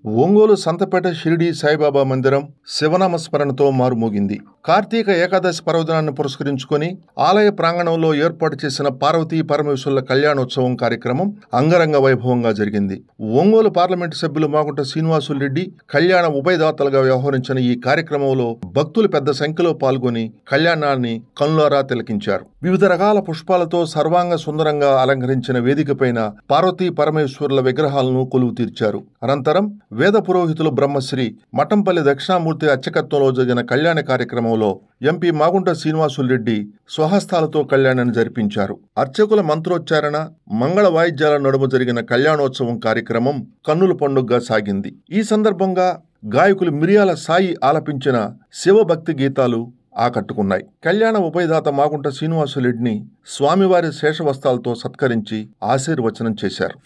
ఒంగోలు సంతపేట షిరిడి సాయిబాబా మందిరం శివనామ స్మరణతో మారుమోగింది కార్తీక ఏకాదశి పర్వదినాన్ని పురస్కరించుకొని ఆలయ ప్రాంగణంలో ఏర్పాటు చేసిన పార్వతీ పరమేశ్వరుల కళ్యాణోత్సవం కార్యక్రమం అంగరంగ వైభవంగా జరిగింది ఒంగోలు పార్లమెంటు సభ్యులు మాగుంట శ్రీనివాసులు రెడ్డి కళ్యాణ ఉభయదాతలుగా వ్యవహరించిన ఈ కార్యక్రమంలో భక్తులు పెద్ద సంఖ్యలో పాల్గొని కళ్యాణాన్ని కనులారా తిలకించారు వివిధ రకాల పుష్పాలతో సర్వాంగ సుందరంగా అలంకరించిన వేదికపైన పార్వతీ పరమేశ్వరుల విగ్రహాలను కొలువు తీర్చారు అనంతరం వేద పురోహితులు బ్రహ్మశ్రీ మఠంపల్లి దక్షిణామూర్తి అర్చకత్వంలో జరిగిన కళ్యాణ కార్యక్రమంలో ఎంపీ మాగుంట శ్రీనివాసులు రెడ్డి స్వహస్తాలతో కళ్యాణాన్ని జరిపించారు అర్చకుల మంత్రోచ్చారణ మంగళ వాయిద్యాల నడుమ జరిగిన కళ్యాణోత్సవం కార్యక్రమం కన్నుల పండుగగా సాగింది ఈ సందర్భంగా గాయకులు మిరియాల సాయి ఆలపించిన శివభక్తి గీతాలు ఆకట్టుకున్నాయి కళ్యాణ ఉభయదాత మాగుంట శ్రీనివాసులరెడ్డిని స్వామివారి శేషవస్త్రాలతో సత్కరించి ఆశీర్వచనం చేశారు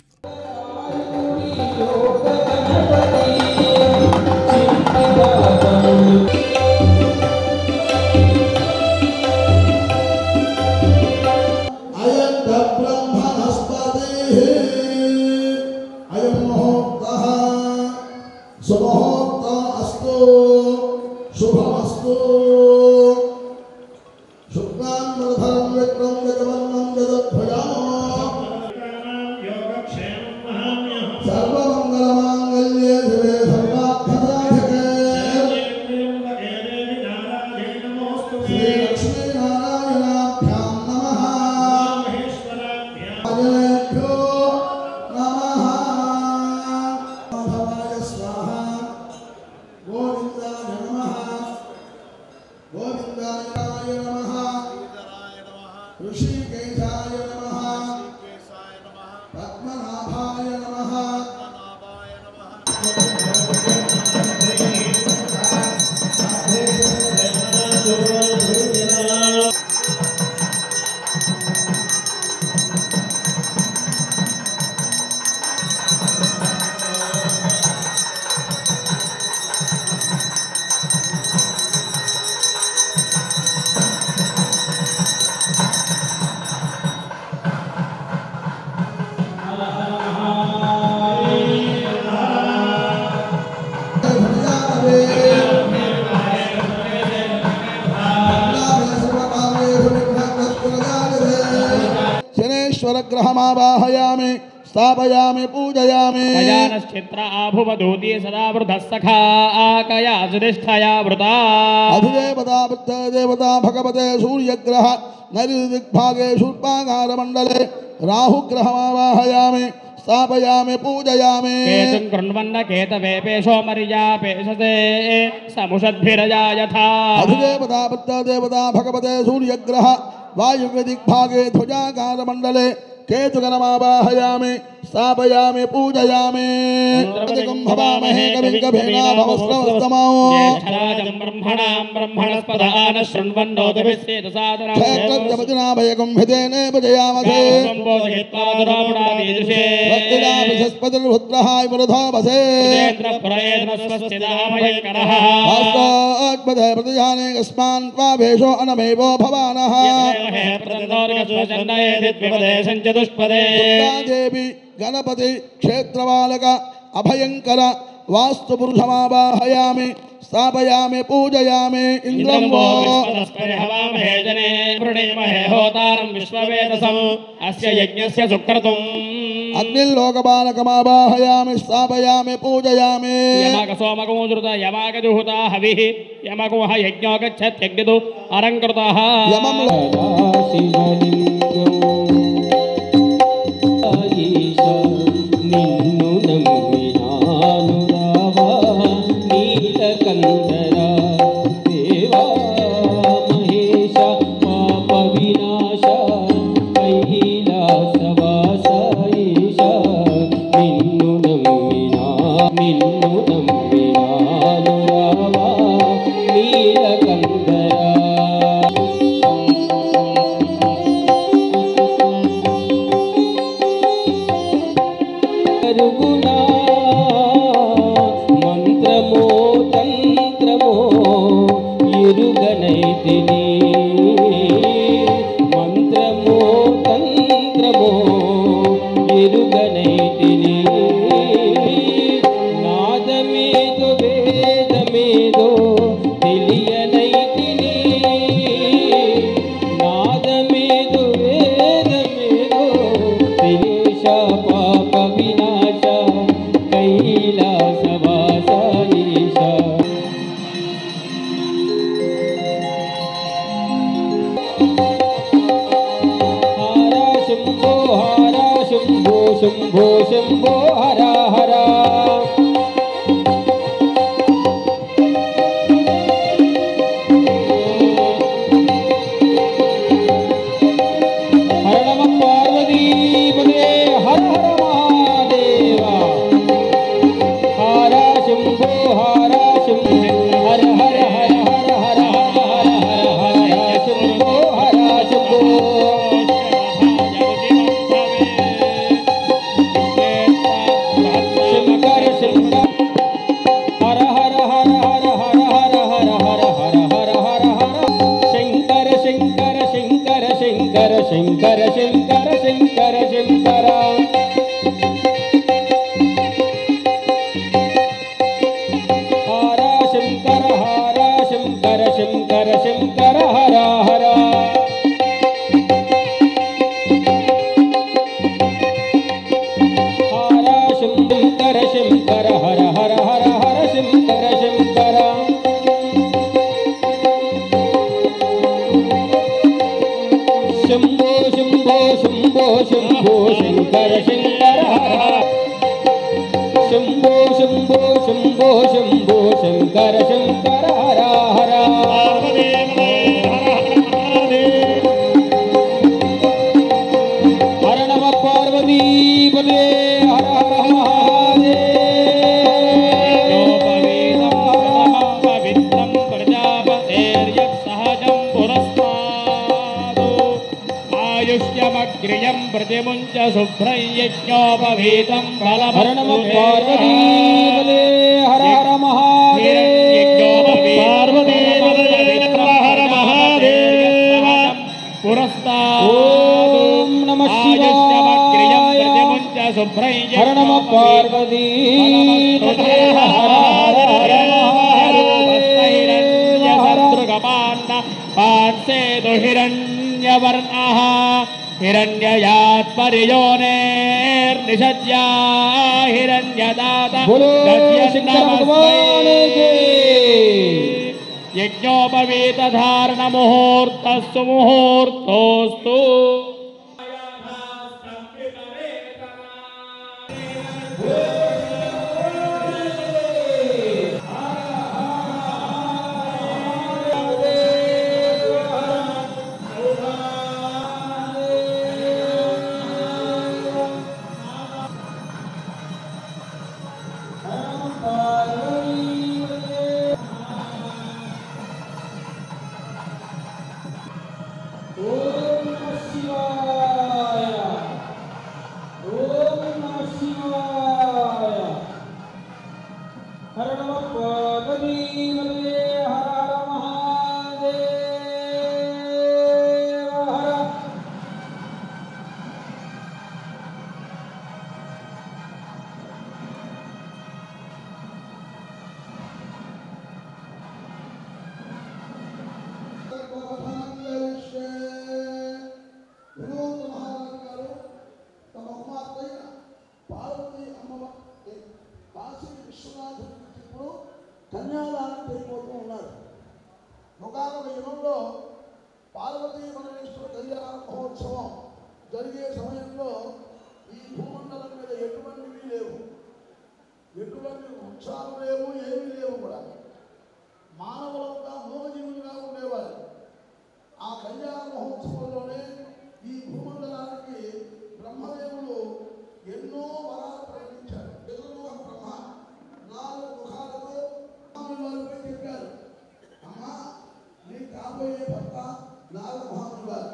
అయం బ్రహ్మణస్పతిః అయం ముహూర్తః సుముహూర్త అస్తు శుభమస్తు శుక్లాం వరధరం విక్రం జగవన్నం జగద్భుజా సర్వమంగళమాంగళ్యే శివే సర్వార్థసాధకే శ్రీలక్ష్మీనారాయణాభ్యాం నమః ఆంజనేయభ్యో నమః మాధవాయ స్వాహ గోవిందాయ నమః గోవిందాయ నమః ఋషికేశాయ నమః పద్మనాభాయ నమః శనేశ్వరగ్రహమావాహయామి స్థాపయామి పూజయామి गजानश्चित्र आभुवधूति सदा वृधः सखा आकया सुधिष्ठया वृता అధిదేవతా బుద్ధ దేవతా భగవతే సూర్యగ్రహ నైరుదిగ్భాగే శూర్పాగారమండలే రాహుగ్రహమావాహయామి స్థాపయామి పూజయామి केतुं कृण्वन्न केतवेपेशो मर्यापेशसे समुषद्भिरजा यथा అధిదేవతా బుద్ధ దేవతా భగవతే సూర్యగ్రహ వాయువ్యదిగ్భాగే ధ్వజాకారమండలే కేతుగణమావాహయామి స్థాపయామి పూజయామి భవామహే కవిం కభేనా భవస్రవస్తమో ज्येष्ठराजं ब्रह्मणां ब्रह्मणस्पदानः शृण्वन्नोतभिस्सेदसादनं క్షేత్రజనాభయకం హితేనే భజయామసే सम्बोधयित्वा दुरामुडाबीजुषे భక్తిదాభిషస్పతిర్భుద్రహాయ పురధామసే पुरेन्द्रपुरयेन्द्रस्वस्तिदाभयङ्करः ఆత్మదే ప్రతిజానే కస్మాన్ త్వాభేషో అనమేవో భవానః చతుష్పదే దేవి గణపతి క్షేత్రపాలక అభయంకర వాస్తు పురుషమావాహయామి స్థాపయామి పూజయామి ఇంద్రం వో హోతారం విశ్వవేదసం అస్య యజ్ఞస్య సుక్రతుం అగ్నిలోకపాలకమావాహయామి స్థాపయామి పూజయామి యమక సోమకముదృత యమాక జుహుత హవి యమకుహ యజ్ఞో గచ్చత్యగ్నిదు అలంకృత యమంలో నిన్ను నమ్మినాను రావా నీలకందరా దేవా మహేశ పాప వినాశ కైలాసవాస ఈశ నిన్ను నమ్మినా నిన్ను నమ్మినాను రావా నీలకందరా కరుగునా మంత్రమో తంత్రమో ఎరుగనైతిని మంత్రమో తంత్రమో ఎరుగనైతిని నాద శంభో శంభో శంభో శంకర శంకర హర హర హర నమ పార్వతీపదే హర హర మహాదేవ పవిత్రం ప్రజాపతేర్యత్సహజం పురస్మాదు ఆయుష్యమగ్రియం ప్రతిముంచ శుభ్రం యజ్ఞోపవీతం హర నమ పార్వతీపదే హర హర ఓం నమ శివాయ హర నమ పార్వతీపదే హర హర హర మహాదేవ హర పాన్సేదు హిరణ్యవర్ణ హిరణ్యయాత్ పరియోనేర్నిషద్యా హిరణ్యదాత बोलो शंकर भगवान के యజ్ఞోపవీతధారణ ముహూర్తస్సు ముహూర్తోస్తు హర నమ పార్వతీపదే హర హర మహాదేవ హర వినోద్ మహారాజు గారు తమ కుమార్తె పార్వతి అమ్మవారి కాశీ విశ్వనాథుడి ఇప్పుడు కన్యాదానం చేయబోతూ ఉన్నారు ఒకనొక యుగంలో పార్వతీ పరమేశ్వర కళ్యాణ మహోత్సవం జరిగే సమయంలో ఈ భూమండలం మీద ఎటువంటివి లేవు ఎటువంటి వృక్షాలు లేవు ఏమీ లేవు కూడా మానవులంతా మూగజీవులుగా ఉండేవారు ఆ కళ్యాణ మహోత్సవంలోనే ఈ భూమండలానికి బ్రహ్మదేవుడు ఎన్నో వరాలు ప్రకటించాడు ఎదురుగా బ్రహ్మ నాలుగు ముఖాలతో స్వామి వారిపై చెప్పారు అమ్మా నీ కాబోయే భర్త నాలుగు మహాములు గారు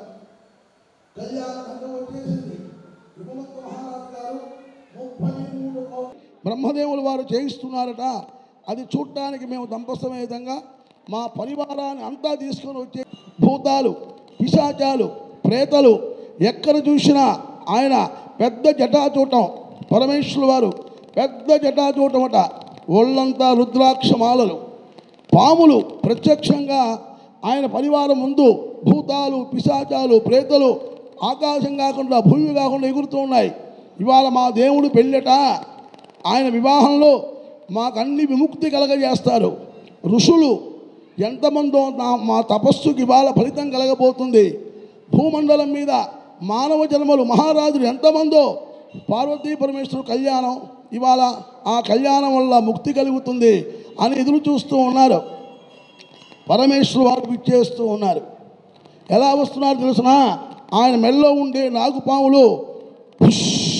కళ్యాణ గంట వచ్చేసింది యుగమంత మహారాజు గారు ముప్పై మూడు కోట్ల బ్రహ్మదేవులు వారు చేయిస్తున్నారట అది చూడటానికి మేము దంపసమేతంగా మా పరివారాన్ని అంతా తీసుకొని వచ్చే భూతాలు పిశాచాలు ప్రేతలు ఎక్కడ చూసినా ఆయన పెద్ద జటాచూటం పరమేశ్వరులు వారు పెద్ద జటాచూటం అట ఒళ్ళంతా రుద్రాక్ష మాలలు పాములు ప్రత్యక్షంగా ఆయన పరివారం ముందు భూతాలు పిశాచాలు ప్రేతలు ఆకాశం కాకుండా భూమి కాకుండా ఎగురుతూ ఉన్నాయి ఇవాళ మా దేవుడు పెళ్ళట ఆయన వివాహంలో మాకు అన్ని విముక్తి కలగజేస్తారు ఋషులు ఎంతమందో నా మా తపస్సుకి ఇవాళ ఫలితం కలగబోతుంది భూమండలం మీద మానవ జన్మలు మహారాజులు ఎంతమందో పార్వతీ పరమేశ్వరు కళ్యాణం ఇవాళ ఆ కళ్యాణం వల్ల ముక్తి కలుగుతుంది అని ఎదురు చూస్తూ ఉన్నారు పరమేశ్వరు వారు విచ్చేస్తూ ఉన్నారు ఎలా వస్తున్నారు తెలుసిన ఆయన మెల్లో ఉండే నాగుపాములు పుష్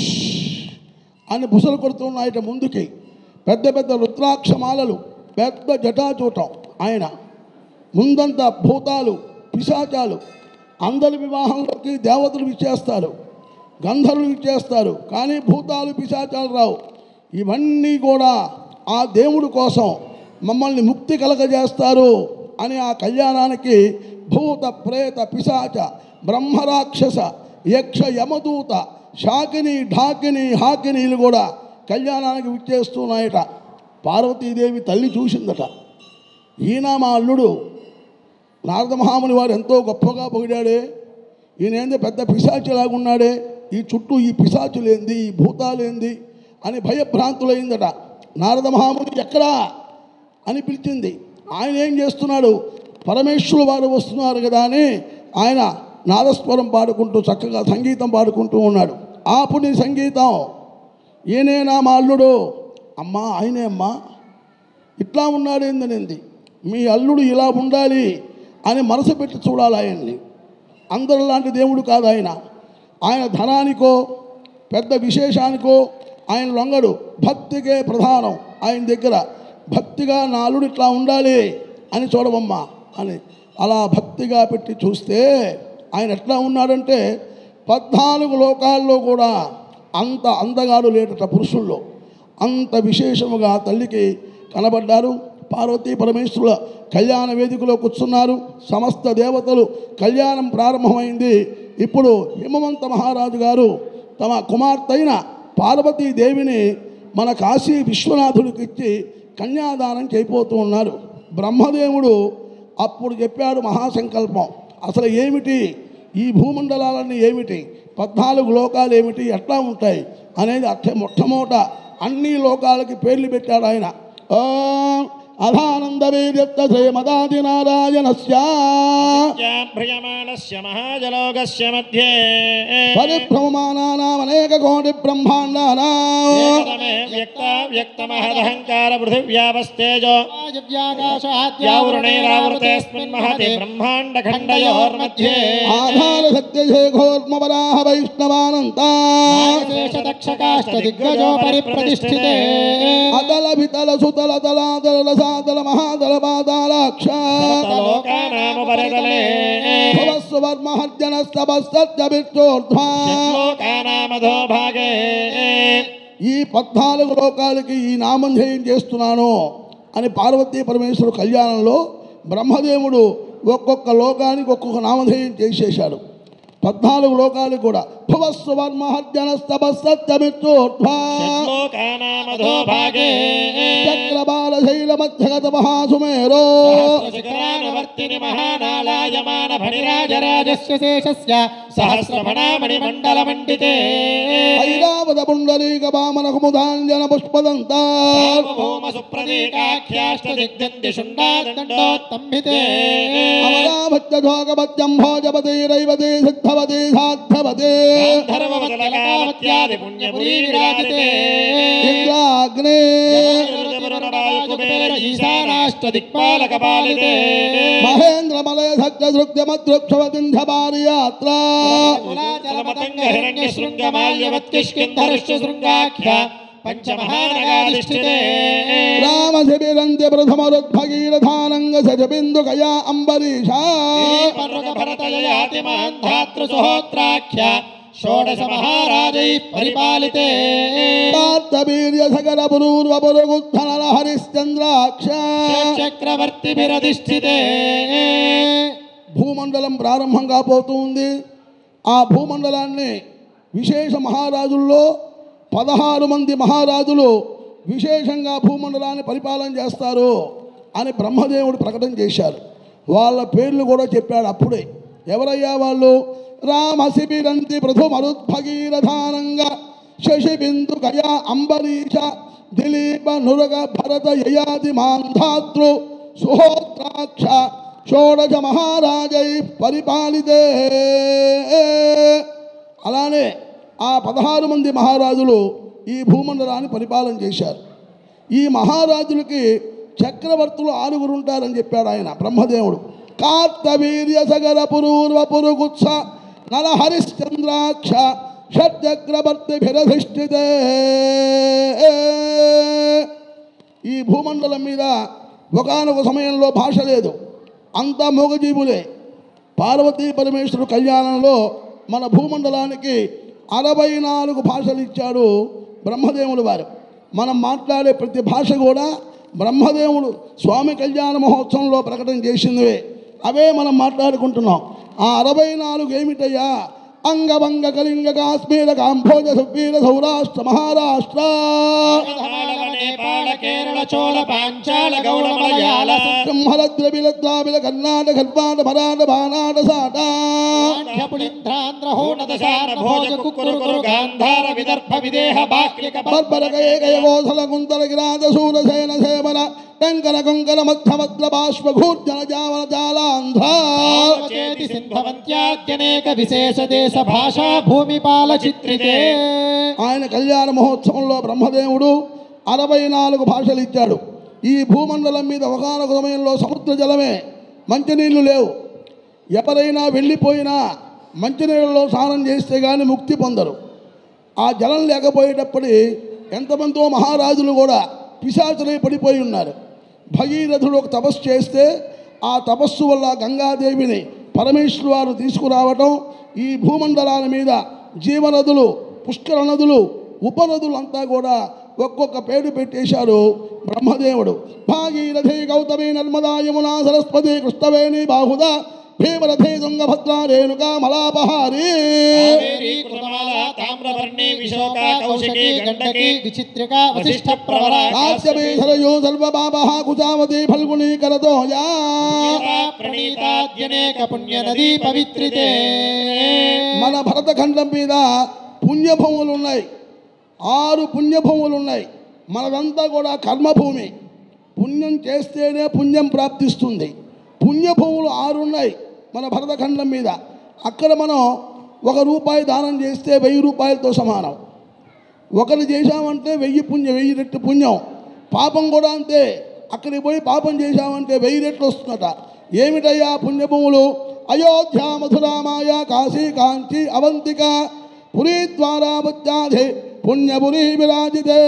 అని బుసలు కొడుతున్నాయట ముందుకి పెద్ద పెద్ద రుద్రాక్షమాలలు పెద్ద జటాచూటం ఆయన ముందంతా భూతాలు పిశాచాలు అందరి వివాహంలోకి దేవతలు విచ్చేస్తారు గంధర్వులు విచ్చేస్తారు కానీ భూతాలు పిశాచాలు రావు ఇవన్నీ కూడా ఆ దేవుడు కోసం మమ్మల్ని ముక్తి కలగజేస్తారు అని ఆ కళ్యాణానికి భూత ప్రేత పిశాచ బ్రహ్మరాక్షస యక్ష యమదూత శాకిని ఢాకిని హాకినీలు కూడా కళ్యాణానికి విచ్చేస్తున్నాయట పార్వతీదేవి తల్లి చూసిందట ఈయన మా అల్లుడు నారద మహాముని వారు ఎంతో గొప్పగా పొగిడాడే ఈయనేంది పెద్ద పిశాచిలాగున్నాడే ఈ చుట్టూ ఈ పిశాచులేంది ఈ భూతాలేంది అని భయభ్రాంతులైందట నారద మహాముని ఎక్కడా అని పిలిచింది ఆయన ఏం చేస్తున్నాడు పరమేశ్వరులు వారు వస్తున్నారు కదా అని ఆయన నాదస్వరం పాడుకుంటూ చక్కగా సంగీతం పాడుకుంటూ ఉన్నాడు ఆపుని సంగీతం ఈయనే నా మా అల్లుడు అమ్మా ఆయనే అమ్మా ఇట్లా ఉన్నాడు ఏందనేది మీ అల్లుడు ఇలా ఉండాలి అని మనసు పెట్టి చూడాలి ఆయన్ని అందరు లాంటి దేవుడు కాదు ఆయన ఆయన ధనానికో పెద్ద విశేషానికో ఆయన లొంగడు భక్తికే ప్రధానం ఆయన దగ్గర భక్తిగా నా అల్లుడు ఇట్లా ఉండాలి అని చూడమమ్మా అని అలా భక్తిగా పెట్టి చూస్తే ఆయన ఎట్లా ఉన్నాడంటే పద్నాలుగు లోకాల్లో కూడా అంత అందగాడు లేటట పురుషుల్లో అంత విశేషముగా తల్లికి కనబడ్డారు పార్వతీ పరమేశ్వరుల కళ్యాణ వేదికలో కూర్చున్నారు సమస్త దేవతలు కళ్యాణం ప్రారంభమైంది ఇప్పుడు హిమవంత మహారాజు గారు తమ కుమార్తె అయిన పార్వతీదేవిని మన కాశీ విశ్వనాథుడికి ఇచ్చి కన్యాదానం చేయబోతూ ఉన్నారు బ్రహ్మదేవుడు అప్పుడు చెప్పాడు మహాసంకల్పం అసలు ఏమిటి ఈ భూమండలాలన్నీ ఏమిటి పద్నాలుగు లోకాలు ఏమిటి ఎట్లా ఉంటాయి అనేది అట్టే మొట్టమొదట అన్ని లోకాలకి పేర్లు పెట్టాడు ఆయన ఓం అధానందవేద్యప్త శ్రీమదాది నారాయణస్య భ్రియమాణస్య మహాజలోకస్య మధ్యే పరిభ్రమమానానామనేక కోటి బ్రహ్మాండానాం ఏకదమే వ్యక్త వ్యక్తమహదహంకార పృథివ్యావస్తేజో యావృణైరావృతేస్మిన్ మహతి బ్రహ్మాండ ఖండయోర్मध्ये ఆధార సత్యశేఖోర్మవరాహ వైష్ణవానంతా శేషదక్షకాష్టదిగ్గజోపరి ప్రతిష్ఠితే అతల వితల సుతల తలాతల రసాతల మహాతల పాతాలాక్ష లోకానాముపరితలే భవస్వర్మహర్జనస్తవస్తత్యవిష్టోర్ధ్వా లోకానామధో భాగే ఈ పద్నాలుగు లోకాలకి ఈ నామధేయం చేస్తున్నాను అని పార్వతీ పరమేశ్వరు కళ్యాణంలో బ్రహ్మదేవుడు ఒక్కొక్క లోకానికి ఒక్కొక్క నామధేయం చేసేశాడు పద్నాలుగు లోకాలు కూడా భువస్వర్మహర్జనస్తవస్తత్యవిష్టోర్ధ్వా లోకానామధో భాగే చక్రబాల శైల మధ్యగత మహాసుమేరో శిఖరానువర్తిని మహానాలాయమాన ఫణిరాజరాజస్య శేషస్య సహస్రమణామణి మండల మండితే ఐరావత పుండరీక వామన కుముదాంజన పుష్పదంతా భూమ సుప్రదీకాఖ్యాష్ట దిగ్దంతి శుండాదండోత్తంభితే అమరాభత్య ధోగభత్యం భోజపతి రైవతి సిద్ధవతి సాధ్యవతి ధర్మవదలకావత్యాది పుణ్యపురీ విరాజితే ఇంద్రాగ్నే కుబేర ఈశానాష్ట దిక్పాలక పాలితే మహేంద్ర మలయ సత్య దృక్త్యమదృక్షవతింధ్య భారీ యాత్ర కులాచలమతంగ హిరణ్య శృంగమాల్యవత్కిష్కింధరుష్య శృంగాఖ్య పంచమహానగాధిష్ఠితే రామ శిబిరంతి ప్రథమరుద్భగీరథానంగ సజబిందు కయా అంబరీష పర్వత భరతయాతి మహాంధాతృ సుహోత్రాఖ్య షోడశ మహారాజై పరిపాలితే కార్తవీర్య సగర పురూర్వ పురుగుద్ధన హరిశ్చంద్రాక్ష చక్రవర్తిభిరధిష్ఠితే భూమండలం ప్రారంభం కాబోతూ ఉంది ఆ భూమండలాన్ని విశేష మహారాజుల్లో పదహారు మంది మహారాజులు విశేషంగా భూమండలాన్ని పరిపాలన చేస్తారు అని బ్రహ్మదేవుడు ప్రకటన చేశారు వాళ్ళ పేర్లు కూడా చెప్పాడు అప్పుడే ఎవరయ్యా వాళ్ళు రామ శిబిరంతి పృథుమరుద్భగీరథానంగా శశిబిందు గయా అంబరీష దిలీప నురగ భరత యయాది మాంధాతృ సుహోత్రాక్ష షోడశ మహారాజై పరిపాలితే అలానే ఆ పదహారు మంది మహారాజులు ఈ భూమండలాన్ని పరిపాలన చేశారు ఈ మహారాజులకి చక్రవర్తులు ఆరుగురు ఉంటారని చెప్పాడు ఆయన బ్రహ్మదేవుడు కార్తవీర్య సగర పురూర్వ పురుగుత్స నల హరిశ్చంద్రాక్ష షట్చక్రవర్తిభిరధిష్ఠితే ఈ భూమండలం మీద ఒకనొక సమయంలో భాష లేదు అంతా మూగజీవులే పార్వతీ పరమేశ్వరుడు కళ్యాణంలో మన భూమండలానికి అరవై నాలుగు భాషలు ఇచ్చాడు బ్రహ్మదేవుడు వారు మనం మాట్లాడే ప్రతి భాష కూడా బ్రహ్మదేవుడు స్వామి కళ్యాణ మహోత్సవంలో ప్రకటన చేసినవే అవే మనం మాట్లాడుకుంటున్నాం ఆ అరవై నాలుగు ఏమిటయ్యా అంగభంగ కళింగ కాశ్మీర కాంభోజ సువీర సౌరాష్ట్ర మహారాష్ట్ర నేపాళ కేరళ చోళ పాంచాల గౌడ మలయాళ బ్రహ్మల ద్రవిల ద్రావిడ కర్ణాట గర్భాట మరాఠ బాణాట సాట పులింధ్రాంధ్రహోణదశాన భోజ కుక్కురు కురు గాంధార విదర్భ విదేహ బాక్లిక బర్బరకయ గయగోసల కుంతల గిరాజ శూరసేన సేవన టంకర కొంకర మధ్యమద్ర బాష్పఘూర్జన జావన జాలాంధ్ర చేతి సింధవంత్యాద్యనేక విశేష దేశ భాషా భూమిపాల చిత్రితే ఆయన కళ్యాణ మహోత్సవంలో బ్రహ్మదేవుడు అరవై నాలుగు భాషలు ఇచ్చాడు ఈ భూమండలం మీద ఒకనొక సమయంలో సముద్ర జలమే మంచినీళ్ళు లేవు ఎవరైనా వెళ్ళిపోయినా మంచినీళ్ళలో స్నానం చేస్తే కానీ ముక్తి పొందరు ఆ జలం లేకపోయేటప్పుడు ఎంతమందో మహారాజులు కూడా పిశాచులై పడిపోయి ఉన్నారు భగీరథుడు ఒక తపస్సు చేస్తే ఆ తపస్సు వల్ల గంగాదేవిని పరమేశ్వరు వారు తీసుకురావటం ఈ భూమండలాల మీద జీవనదులు పుష్కర నదులు ఉపనదులు అంతా కూడా ఒక్కొక్క పేరు పెట్టేశారు బ్రహ్మదేవుడు భాగీరథే గౌతమి నర్మదా యమునా సరస్వతి కృష్ణవేణి బాహుద భీమరథే తుంగభద్రా రేణుకా మలాపహారీ కావేరీ కృతమాల తామ్రవర్ణి విశోక కౌశికి గండకి విచిత్రికా వశిష్ఠ ప్రవర కాశ్యమేధరయో సర్వపాపః కుచావతి ఫల్గుణీ కరతోయా ప్రణీతాద్యనేక పుణ్య నదీ పవిత్రితే మన భరతఖండం మీద పుణ్యభూములు ఉన్నాయి ఆరు పుణ్యభూములు ఉన్నాయి మనదంతా కూడా కర్మభూమి పుణ్యం చేస్తేనే పుణ్యం ప్రాప్తిస్తుంది పుణ్యభూములు ఆరు ఉన్నాయి మన భరతఖండం మీద అక్కడ మనం ఒక రూపాయి దానం చేస్తే వెయ్యి రూపాయలతో సమానం ఒకరు చేశామంటే వెయ్యి పుణ్యం వెయ్యి రెట్లు పుణ్యం పాపం కూడా అంతే అక్కడికి పోయి పాపం చేశామంటే వెయ్యి రెట్లు వస్తుందట ఏమిటయ్యా పుణ్యభూములు అయోధ్య మధురామాయ కాశీ కాంచి అవంతిక పురీ ద్వారా బుద్ధాధి పుణ్యపురి విరాజితే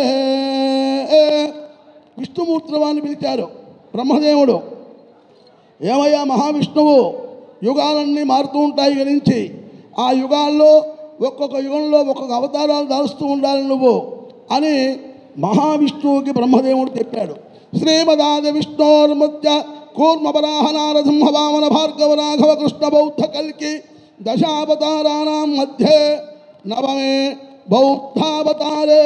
విష్ణుమూర్తివాన్ని పిలిచారు బ్రహ్మదేవుడు ఏమయ్యా మహావిష్ణువు యుగాలన్నీ మారుతూ ఉంటాయి గణించి ఆ యుగాల్లో ఒక్కొక్క యుగంలో ఒక్కొక్క అవతారాలు దాలుస్తూ ఉండాలి నువ్వు అని మహావిష్ణువుకి బ్రహ్మదేవుడు చెప్పాడు శ్రీమదాది విష్ణోర్మత్య కూర్మపరాహ నారసింహ వామన భార్గవ రాఘవ కృష్ణ బౌద్ధ కల్కి దశావతారాణం మధ్యే నవమే బౌద్ధావతారే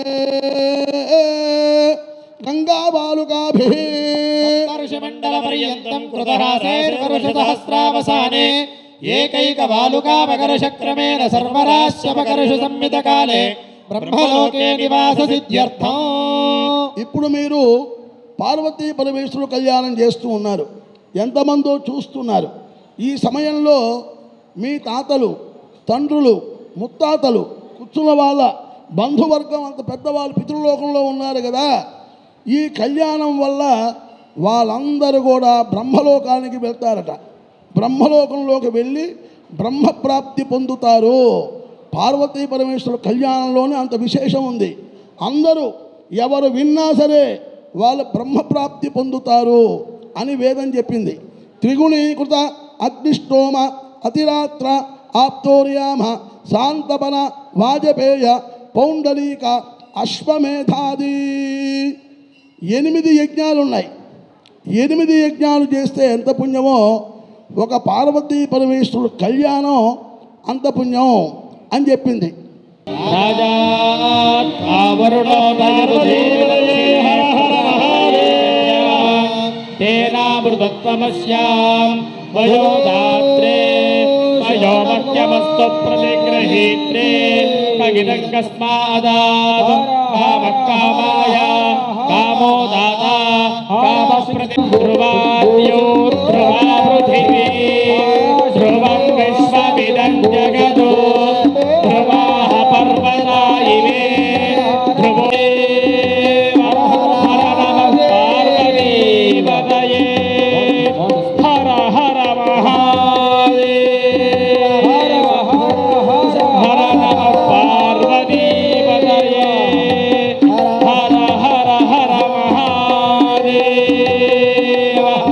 గంగాబాలుకాభి ఋషిమండల పర్యంతం కృతహాసైర్వరుషసహస్రావసానే ఏకైకవాలుకాపకర్షక్రమేణ సర్వరాశ్యపకర్షు సంహిత కాలే బ్రహ్మలోకే నివాస సిద్ధ్యర్థం ఇప్పుడు మీరు పార్వతీ పరమేశ్వరుడు కళ్యాణం చేస్తూ ఉన్నారు ఎంతమందో చూస్తున్నారు ఈ సమయంలో మీ తాతలు తండ్రులు ముత్తాతలు కూర్చున్న వాళ్ళ బంధువర్గం అంత పెద్దవాళ్ళు పితృలోకంలో ఉన్నారు కదా ఈ కళ్యాణం వల్ల వాళ్ళందరూ కూడా బ్రహ్మలోకానికి వెళ్తారట బ్రహ్మలోకంలోకి వెళ్ళి బ్రహ్మప్రాప్తి పొందుతారు పార్వతీ పరమేశ్వరుడు కళ్యాణంలోనే అంత విశేషం ఉంది అందరూ ఎవరు విన్నా సరే వాళ్ళు బ్రహ్మప్రాప్తి పొందుతారు అని వేదం చెప్పింది త్రిగుణీకృత అగ్నిష్టోమ అతిరాత్ర ఆప్తోర్యామ శాంతపన వాజపేయ పౌండరీక అశ్వమేధాది ఎనిమిది యజ్ఞాలు ఉన్నాయి ఎనిమిది యజ్ఞాలు చేస్తే ఎంత పుణ్యమో ఒక పార్వతీ పరమేశ్వరుడు కళ్యాణం అంత పుణ్యం అని చెప్పింది రాజా ఆవరుణో తేనామృతత్వమస్యాం వయోదాత్రే వయోమఖ్యమస్తు ప్రతిగ్రహీత్రే కగిదం కస్మాదాదు కామకామాయ కామో దాత కామ ప్రతి ధ్రువాద్యో ధ్రువా పృథివీ ధ్రువం విశ్వమిదం జగదో ధ్రువాः पर्वता इमे ध्रुवो हर नमः पार्वतीपतये हर हर महादेव हर नमः पार्वतीपतये हर हर हर महादेव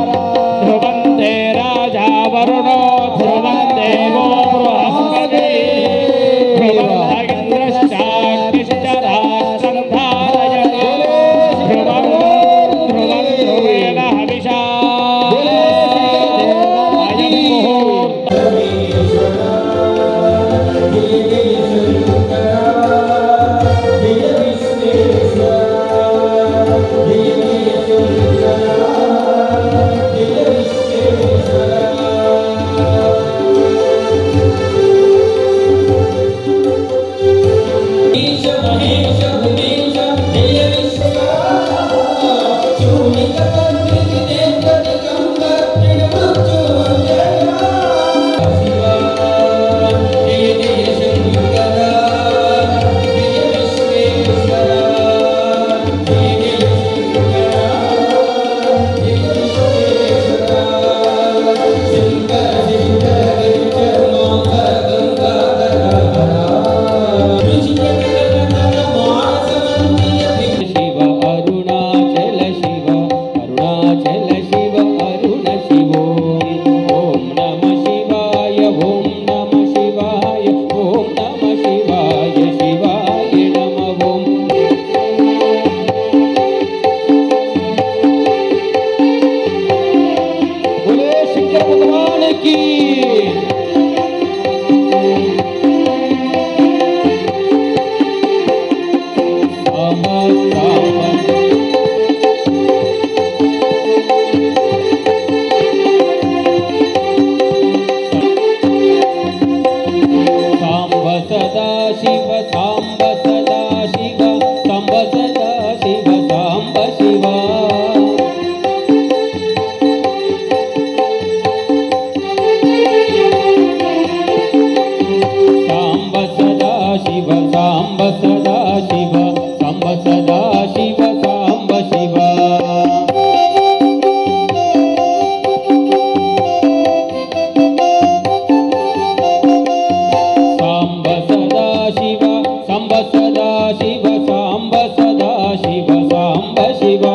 శివా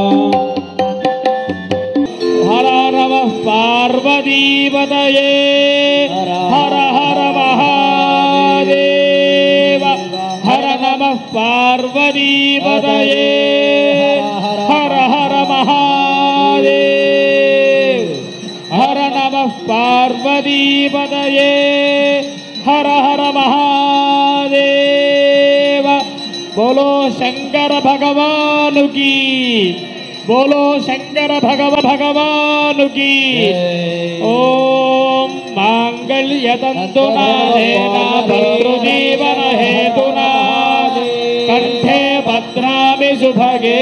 హర నమ పార్వతీపతయే హర హర మహాదేవ హర నమ పార్వతీపతయే హర హర మహాదేవ హర నమ పార్వతీపతయే హర హర మహాదేవ బోలో శంకర భగవాను కీ బోలో శంకర భగవ భగవాను కీ ఓం మాంగళ్యతంతునా భద్రుజీవన హేతునా కంఠే భద్రామి సుభగే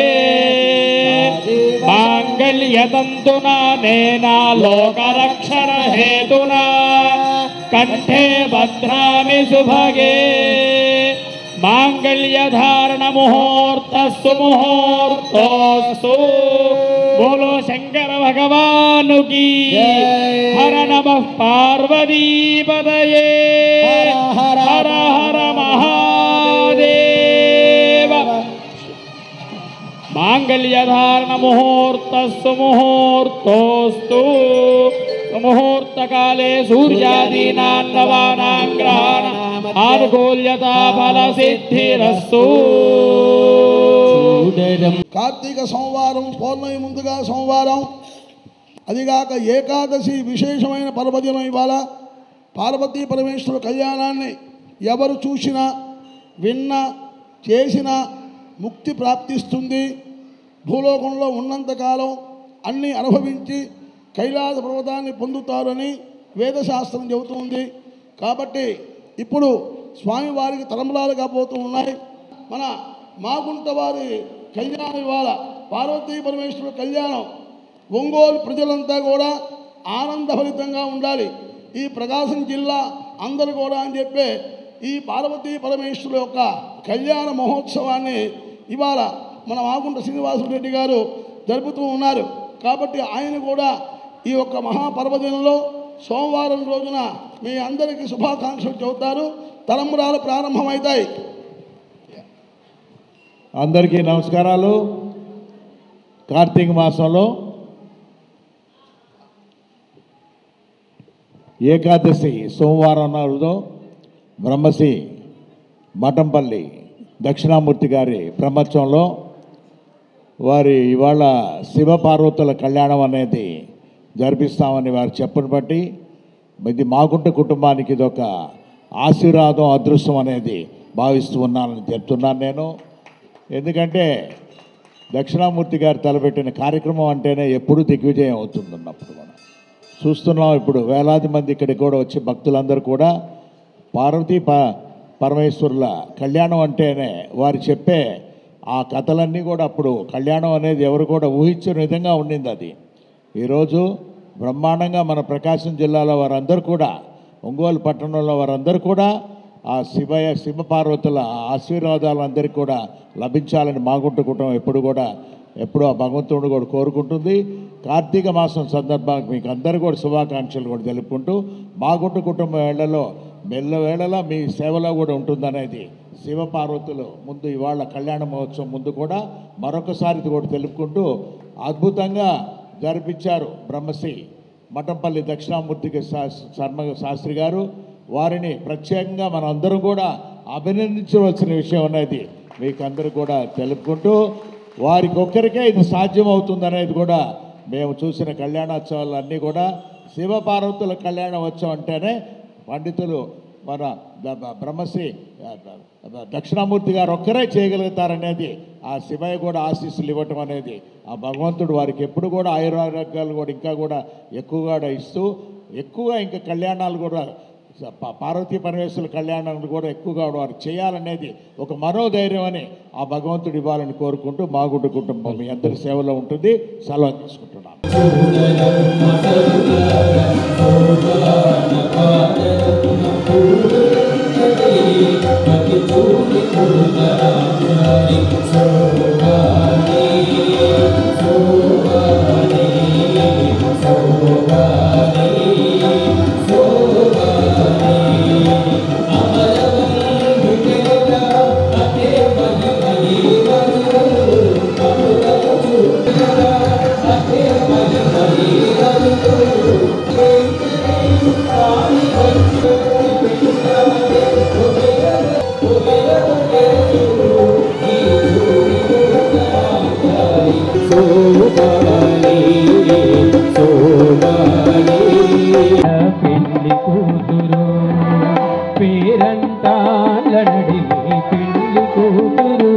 మాంగళ్యతంతునా నేనా లోకరక్షణ హేతునా కంఠే భద్రామి సుభగే మాంగళ్యధారణ ముహూర్తస్సు ముహూర్తోస్తు బోలో శంకర భగవాను కీ హర నమ పార్వతీపదయే హర హర మహాదేవ మాంగళ్యధారణ ముహూర్తస్సు ముహూర్తోస్తు ముహూర్తకాలే సూర్యాదీనాన్నవానాం గ్రహణ ఆనుకూల్యతా ఫల సిద్ధిరస్సు కార్తీక సోమవారం పౌర్ణమి ముందుగా సోమవారం అదిగాక ఏకాదశి విశేషమైన పర్వదినం ఇవాళ పార్వతీ పరమేశ్వర కళ్యాణాన్ని ఎవరు చూసినా విన్నా చేసినా ముక్తి ప్రాప్తిస్తుంది భూలోకంలో ఉన్నంతకాలం అన్నీ అనుభవించి కైలాస పర్వతాన్ని పొందుతారని వేదశాస్త్రం చెబుతుంది కాబట్టి ఇప్పుడు స్వామివారికి తలంబరాలు కాబోతూ ఉన్నాయి మన మాగుంట వారి కళ్యాణం ఇవాళ పార్వతీ పరమేశ్వర కళ్యాణం ఒంగోలు ప్రజలంతా కూడా ఆనందభరితంగా ఉండాలి ఈ ప్రకాశం జిల్లా అందరూ కూడా అని చెప్పే ఈ పార్వతీ పరమేశ్వరు యొక్క కళ్యాణ మహోత్సవాన్ని ఇవాళ మన మాగుంట శ్రీనివాసరెడ్డి గారు జరుపుతూ ఉన్నారు కాబట్టి ఆయన కూడా ఈ యొక్క మహాపర్వదినంలో సోమవారం రోజున మీ అందరికీ శుభాకాంక్షలు చెబుతారు తలంబరాలు ప్రారంభమవుతాయి అందరికీ నమస్కారాలు కార్తీక మాసంలో ఏకాదశి సోమవారం నాడు బ్రహ్మశ్రీ మఠంపల్లి దక్షిణామూర్తి గారి బ్రహ్మోత్సవంలో వారి ఇవాళ శివపార్వతుల కళ్యాణం అనేది జరిపిస్తామని వారు చెప్పని బట్టి ఇది మాగుంట కుటుంబానికి ఇది ఒక ఆశీర్వాదం అదృష్టం అనేది భావిస్తూ ఉన్నానని చెప్తున్నాను నేను ఎందుకంటే దక్షిణామూర్తి గారు తలపెట్టిన కార్యక్రమం అంటేనే ఎప్పుడూ దిగ్విజయం అవుతుంది అన్నప్పుడు మనం చూస్తున్నాం ఇప్పుడు వేలాది మంది ఇక్కడికి కూడా వచ్చి భక్తులందరూ కూడా పార్వతీ ప పరమేశ్వరుల కళ్యాణం అంటేనే వారు చెప్పే ఆ కథలన్నీ కూడా అప్పుడు కళ్యాణం అనేది ఎవరు కూడా ఊహించిన విధంగా ఉండింది అది ఈరోజు బ్రహ్మాండంగా మన ప్రకాశం జిల్లాలో వారందరూ కూడా ఒంగోలు పట్టణంలో వారందరూ కూడా ఆ శివయ శివ పార్వతుల ఆశీర్వాదాలు అందరికీ కూడా లభించాలని మాగుంట కుటుంబం ఎప్పుడు కూడా ఎప్పుడు ఆ భగవంతుడు కూడా కోరుకుంటుంది కార్తీక మాసం సందర్భంగా మీకు అందరూ కూడా శుభాకాంక్షలు కూడా తెలుపుకుంటూ మాగుంట కుటుంబం వేళలో మెల్ల వేళలా మీ సేవలో కూడా ఉంటుందనేది శివ పార్వతులు ముందు ఇవాళ కళ్యాణ మహోత్సవం ముందు కూడా మరొకసారి ఇది కూడా తెలుపుకుంటూ అద్భుతంగా జరిపించారు బ్రహ్మశ్రీ మఠంపల్లి దక్షిణామూర్తికి శా- శర్మ శాస్త్రి గారు వారిని ప్రత్యేకంగా మనం అందరం కూడా అభినందించవలసిన విషయం అనేది మీకు అందరూ కూడా తెలుపుకుంటూ వారికి ఒక్కరికే ఇది సాధ్యం అవుతుందనేది కూడా మేము చూసిన కళ్యాణోత్సవాలు అన్నీ కూడా శివపార్వతుల కళ్యాణోత్సవం అంటేనే పండితులు మన ద- బ- బ్రహ్మశ్రీ ఆ, ద- దక్షిణామూర్తి గారు ఒక్కరే చేయగలుగుతారనేది ఆ శివయ్య కూడా ఆశీస్సులు ఇవ్వటం అనేది ఆ భగవంతుడు వారికి ఎప్పుడు కూడా ఆయురారోగ్యాలు కూడా ఇంకా కూడా ఎక్కువగా ఇస్తూ ఎక్కువగా ఇంకా కళ్యాణాలు కూడా స- పా- పార్వతీ పరమేశ్వరుల కళ్యాణాలు కూడా ఎక్కువగా వారు చేయాలనేది ఒక మనోధైర్యం అని ఆ భగవంతుడు ఇవ్వాలని కోరుకుంటూ మాగుంట కుటుంబం మీ అందరి సేవలో ఉంటుంది సెలవు తీసుకుంటున్నాను అమరవంతుడేరా అతే మహిమహీవరు సోమాలి సోమాలి పెళ్లి కూతురు పేరంటాలనడి పెళ్లి కూతురు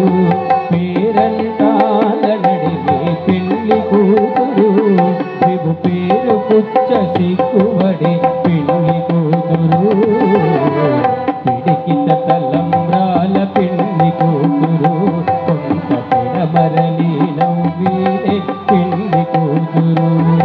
పేరంటాలనడి పెళ్లి కూతురు విభు పేరు పుచ్చ సిక్కుబడి పెళ్లి కూతురు పిడికిత తలంబ్రాల పెళ్లి కూతురు కొంత పెడమరలి నవ్వీనే పెళ్లి కూతురు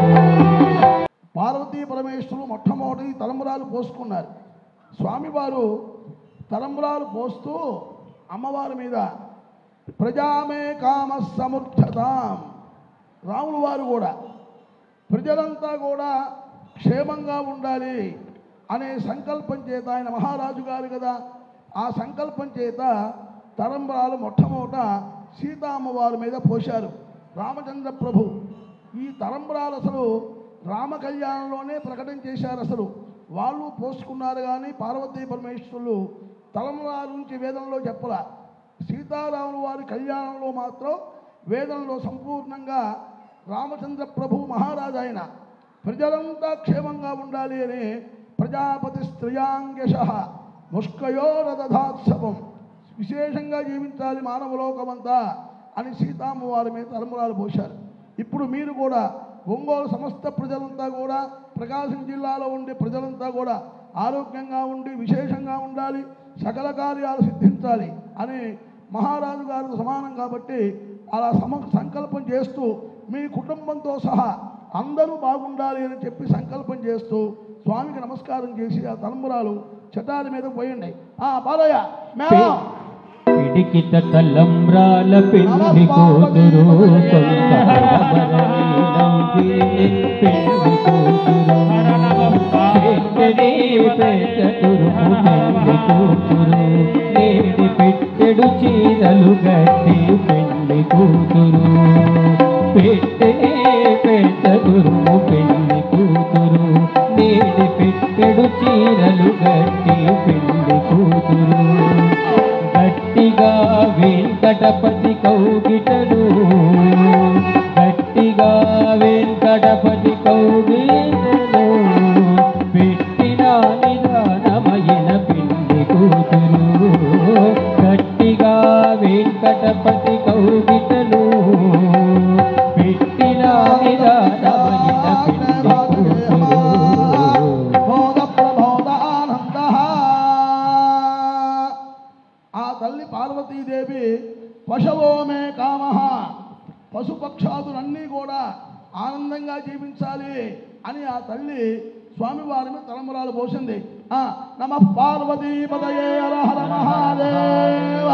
పార్వతీ పరమేశ్వరులు మొట్టమొదటి తలంబరాలు పోసుకున్నారు స్వామివారు తలంబరాలు పోస్తూ అమ్మవారి మీద ప్రజామే కామ సముద్ధతాం రాములు వారు కూడా ప్రజలంతా కూడా క్షేమంగా ఉండాలి అనే సంకల్పం చేత ఆయన మహారాజు గారు కదా ఆ సంకల్పం చేత తరంబరాలు మొట్టమొదట సీతామ్మవారి మీద పోశారు రామచంద్ర ప్రభు ఈ తరంబరాలు అసలు రామ కళ్యాణంలోనే ప్రకటన చేశారు అసలు వాళ్ళు పోసుకున్నారు కానీ పార్వతీ పరమేశ్వరులు తలంబరాల నుంచి వేదంలో చెప్పలా సీతారాముల వారి కళ్యాణంలో మాత్రం వేదంలో సంపూర్ణంగా రామచంద్ర ప్రభు మహారాజు ఆయన ప్రజలంతా క్షేమంగా ఉండాలి అని ప్రజాపతి స్త్రియాంగశ ముష్కయోరదధాత్సవం విశేషంగా జీవించాలి మానవలోకమంతా అని సీతామ్మ వారి మీద తలంబరాలు పోశారు ఇప్పుడు మీరు కూడా ఒంగోలు సమస్త ప్రజలంతా కూడా ప్రకాశం జిల్లాలో ఉండే ప్రజలంతా కూడా ఆరోగ్యంగా ఉండి విశేషంగా ఉండాలి సకల కార్యాలు సిద్ధించాలి అని మహారాజు గారికి సమానం కాబట్టి అలా సమ సంకల్పం చేస్తూ మీ కుటుంబంతో సహా అందరూ బాగుండాలి అని చెప్పి సంకల్పం చేస్తూ స్వామికి నమస్కారం చేసి ఆ తలంబరాలు చటారి మీద పోయండి ఆ బాలయ్య మేళం పిడికిత తలంబ్రాల పెళ్లి కూతురు కొంత పడమరలి నవ్వినే పెళ్లి కూతురు పెట్టెడే పెద్ద తురుము పెళ్లి కూతురు నేడి పెట్టెడు చీరలు గట్టి పెళ్లి కూతురు పెట్టెడే పెద్ద తురుము పెళ్లి కూతురు నేడి పెట్టెడు చీరలు గట్టి పెళ్లి కూతురు గట్టిగా వెంకటపతి కౌగిటలు గట్టిగా వెంకటపతి కౌగిటలు పెట్టిన నిదానమైన పిండి కూతురు గట్టిగా వెంకటపతి కౌగిటలు పెట్టిన నిదానమైన పిండి కూతురు బోధ ప్రబోధ ఆనంద ఆ తల్లి పార్వతీదేవి పశవో మే కామ పశుపక్షాదులన్నీ కూడా ఆనందంగా జీవించాలి అని ఆ తల్లి స్వామివారి మీద తలంబరాలు పోసింది ఆ నమ పార్వతీపదయే హర హర మహాదేవ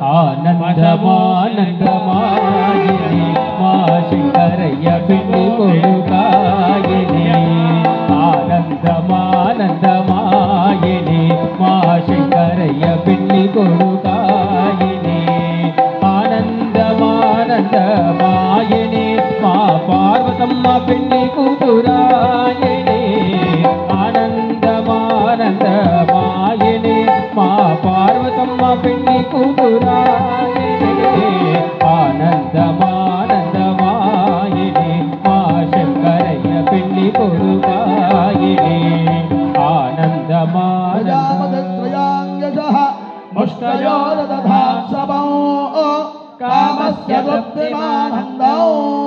ఆనందమానందమాయని మా శంకరయ్య పిండి కొడుకాయని ఆనందమానందమాయని మా శంకరయ్య పిండి కొడుకాయని ఆనందమానందమాయని మా పార్వతమ్మ పిండి కూతురాయని ఆనందమానందమాయని మా పార్వతమ్మ పిండి కూతురాయని ఆనందమానందమాయని మా శంకరయ్య పిండి కొడుకాయని ప్రజాపతిత్రయాంగజ ముష్టయోరదధాసవం కామస్య తృప్తిమానందం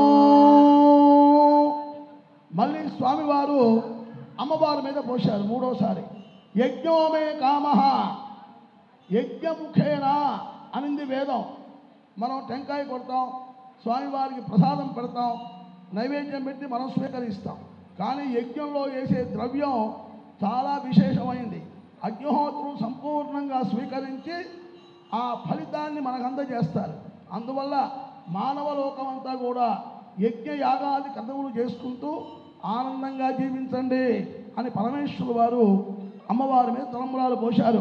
మళ్ళీ స్వామివారు అమ్మవారి మీద పోశారు మూడోసారి యజ్ఞోమే కామ యజ్ఞముఖేనా అనింది వేదం మనం టెంకాయ కొడతాం స్వామివారికి ప్రసాదం పెడతాం నైవేద్యం పెట్టి మనం స్వీకరిస్తాం కానీ యజ్ఞంలో వేసే ద్రవ్యం చాలా విశేషమైంది అగ్నిహోత్రులు సంపూర్ణంగా స్వీకరించి ఆ ఫలితాన్ని మనకు అందజేస్తారు అందువల్ల మానవ లోకమంతా కూడా యజ్ఞ యాగాది కథవులు చేసుకుంటూ ఆనందంగా జీవించండి అని పరమేశ్వరు వారు అమ్మవారి మీద తలంబరాలు పోశారు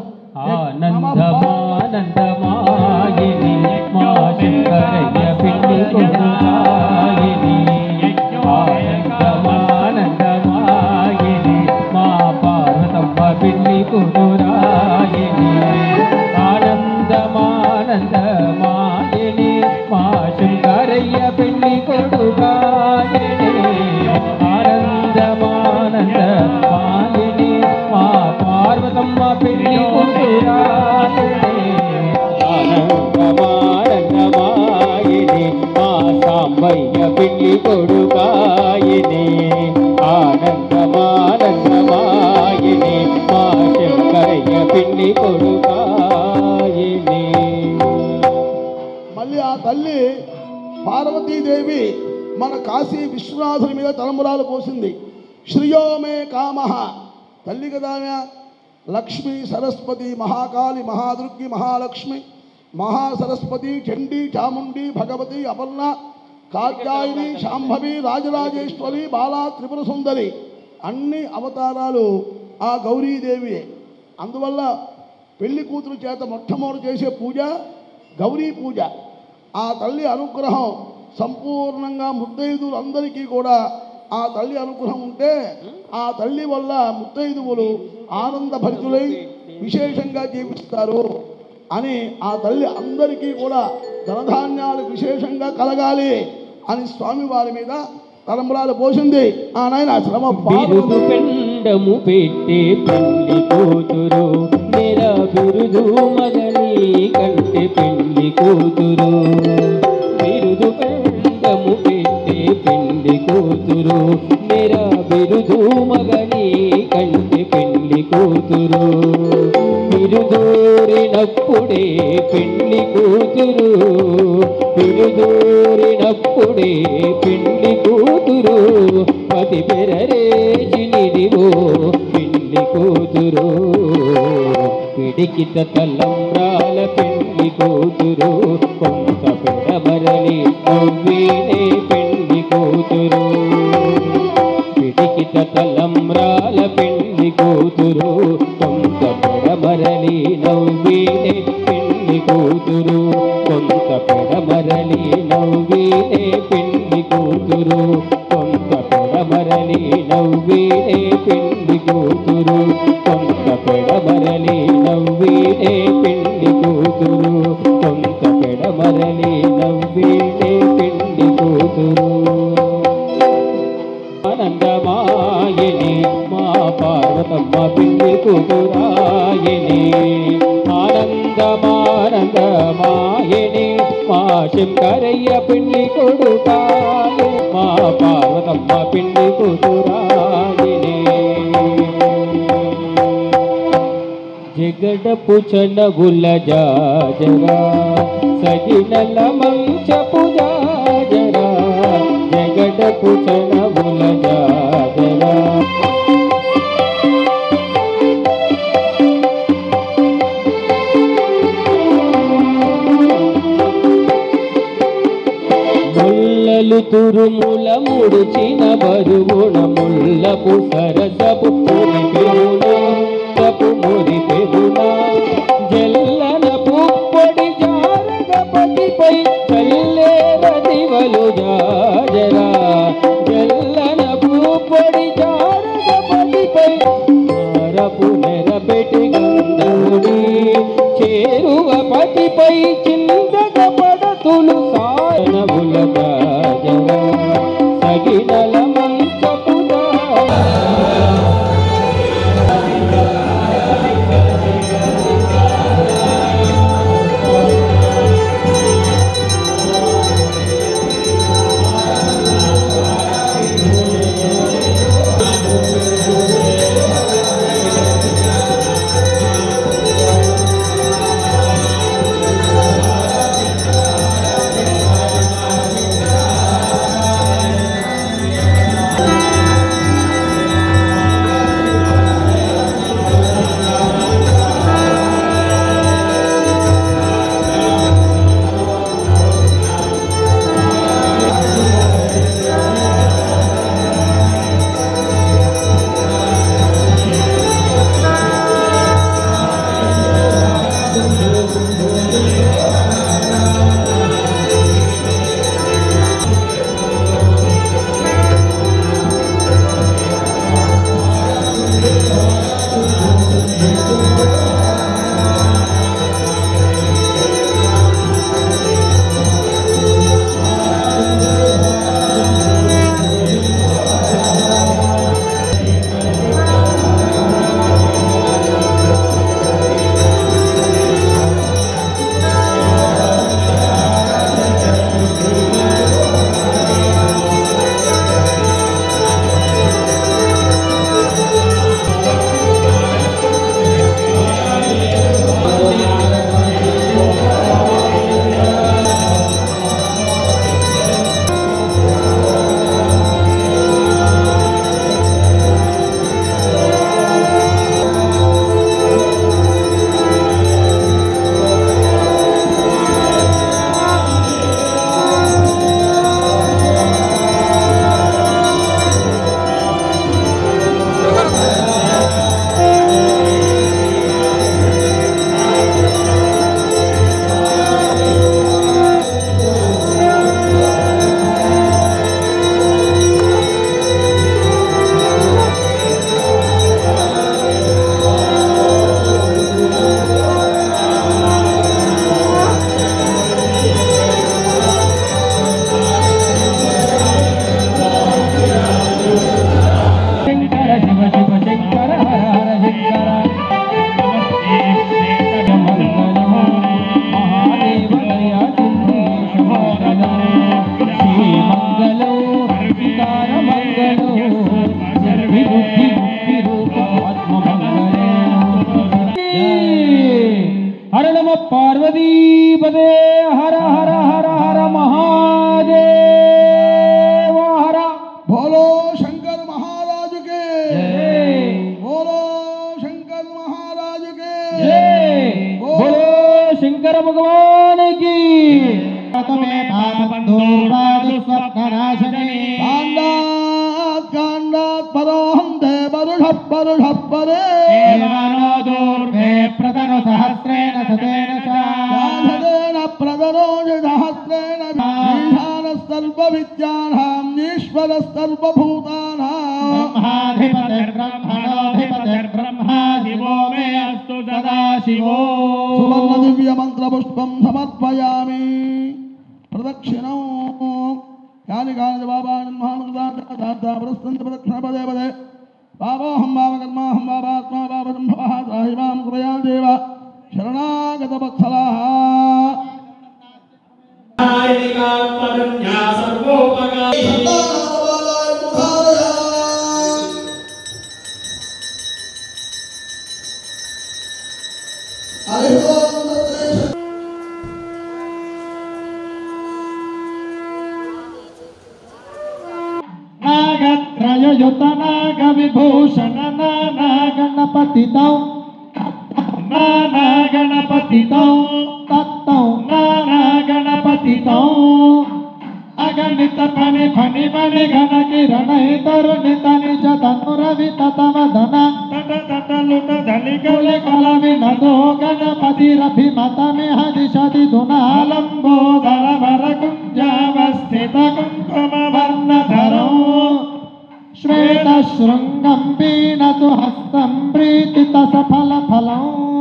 ఆనందమానందమాయని మా శంకరయ్య పిండి కొడుకాయని ఆనందమానందమాయని మా పార్వతమ్మ పిండి కొడురాయని ఆనందమానందమాయని మా శంకరయ్య పిండి ఆనందమానందమాయిని మా సాంబయ్య పెళ్లి కొడుకాయిని ఆనందమానందమాయిని మా శంకరయ్య పెళ్లి కొడుకాయిని మళ్ళీ ఆ తల్లి పార్వతీదేవి మన కాశీ విశ్వనాథుని మీద తలంబరాలు పోసింది శ్రియోమే కామ తల్లి కదా ఆమె. లక్ష్మి సరస్వతి మహాకాళి మహాదుర్గి మహాలక్ష్మి మహాసరస్వతి చండీ చాముండి భగవతి అపర్ణ కాత్యాయిని శాంభవి రాజరాజేశ్వరి బాలా త్రిపుర సుందరి అన్ని అవతారాలు ఆ గౌరీదేవియే అందువల్ల పెళ్లి కూతురు చేత మొట్టమొదటి చేసే పూజ గౌరీ పూజ ఆ తల్లి అనుగ్రహం సంపూర్ణంగా ముత్తైదువులందరికీ కూడా ఆ తల్లి అనుగ్రహం ఉంటే ఆ తల్లి వల్ల ముత్తైదువులు ఆనంద భరితులై విశేషంగా జీవిస్తారు అని ఆ తల్లి అందరికీ కూడా ధనధాన్యాలు విశేషంగా కలగాలి అని స్వామి వారి మీద తలంబరాలు పోసింది ఆ నాయన శ్రమ బిరుదు పార్వతి పెండము పెట్టే పెళ్లి కూతురు మెరా బిరుదు మగని కంటే పెళ్లి కూతురు బిరుదు పెండము పెట్టే పెళ్లి కూతురు మెరా బిరుదు మగని కంటే పెళ్లి కూతురు బిరుదూరినప్పుడే పెళ్లి కూతురు బిరుదూరినప్పుడే పెళ్లి కూతురు పతి పెరరేసి నిడివో పెళ్లి కూతురు పిడికిత తలంబ్రాల పెళ్లి కూతురు కొంత పెడమరలి నవ్వీనే పెళ్లి కూతురు పిడికిత తలంబ్రాల పెళ్లి కూతురు కొంత పెడమరలి నవ్వీనే పెళ్లి కూతురు కొంత పెడమరలి నవ్వీనే పెళ్లి కూతురు కొంత పెడమరలి నవ్వీనే పెళ్లి కూతురు కొంత పెడమరలి నవ్వీనే పెళ్లి కూతురు కొంత పెడమరలి నవ్వీనే పెళ్లి కూతురు ఆనందమాయని మా పార్వతమ్మ పిల్లి కూతురాయని ఆనందమానందమాయని మా శంకరయ్య పిల్లి కొడుకాయ మా పార్వతమ్మ పిల్లి కూతురాయని జగడపు చనగుల జాజరా సగినల మంచపు జాజరా జగడపు చనగుల జాజరా ముల్లలు తురుముల ముడిచిన బరువున ముల్లపు సరసపు మురి పెరునా తపు మురి పెరునా జల్లన పుప్పొడి జారగపతిపై చల్లేర దివలు జాజరా జల్లన పుప్పొడి జారగపతిపై మారపు నెరపెట్టి గంధముడి చేరువ పతిపై చిందగ పడతులు సాయనముల గాజరా సగినల మంచపు పరుష పరే దేవానో దూర్భే ప్రతను సహస్రేణ సతేన చ సాధనేన ప్రదరోజ సహస్రేణ ఈశాన సర్వ విద్యానాం ఈశ్వర సర్వభూతానాం బ్రహ్మాధిపతిర్బ్రహ్మణోధిపతిర్బ్రహ్మా శివో మే అస్తు సదా శివో సువర్ణ దివ్య మంత్ర పుష్పం సమర్పయామి ప్రదక్షిణం యాని కాని బాబాని మహానుదాంతి ప్రదక్షిణ పదే పదే బాబోహం బావకర్మాహం బాబాత్మా బాబసంభవ త్రాహిమాం కృపయా దేవ శరణాగత వత్సలా నాగత్రయయుత నాగ విభూషణ నానా గణపతితం నానా గణపతితం తత్తం నానా గణపతితం అగణిత ఫణి ఫణి మణి ఘన కిరణై తరుణిత నిజ తను రవి తతమదన తట తటలుట ధలికలి కల వినదో గణపతి రభిమతమిహ దిశది దునాలంబోదర వర కుంజావస్థిత కుంకుమ వర్ణధరం శ్వేత శృంగం పీనసు హస్తం ప్రీతిత సఫల ఫలం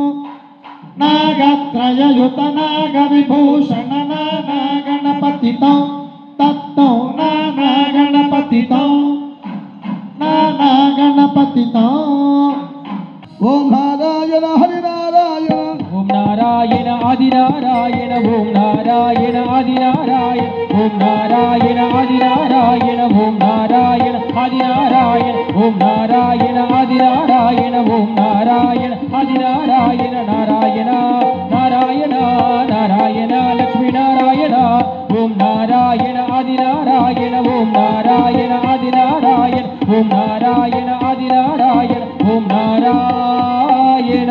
నాగత్రయయుత నాగ విభూషణ నానా గణపతితం తత్తం నానా గణపతితం నానా గణపతితం ఓం నారాయణ హరి నారాయణ ఓం నారాయణ ఆది నారాయణ ఓం నారాయణ ఆది నారాయణ ఓం నారాయణ ఆది నారాయణ ఓం నారాయణ ఆది నారాయణ ఓం నారాయణ ఆది నారాయణ ఓం నారాయణ ఆది నారాయణ నారాయణ నారాయణ నారాయణ లక్ష్మీ నారాయణ ఓం నారాయణ ఆది నారాయణ ఓం నారాయణ ఆది నారాయణ ఓం నారాయణ ఆది నారాయణ ఓం నారాయణ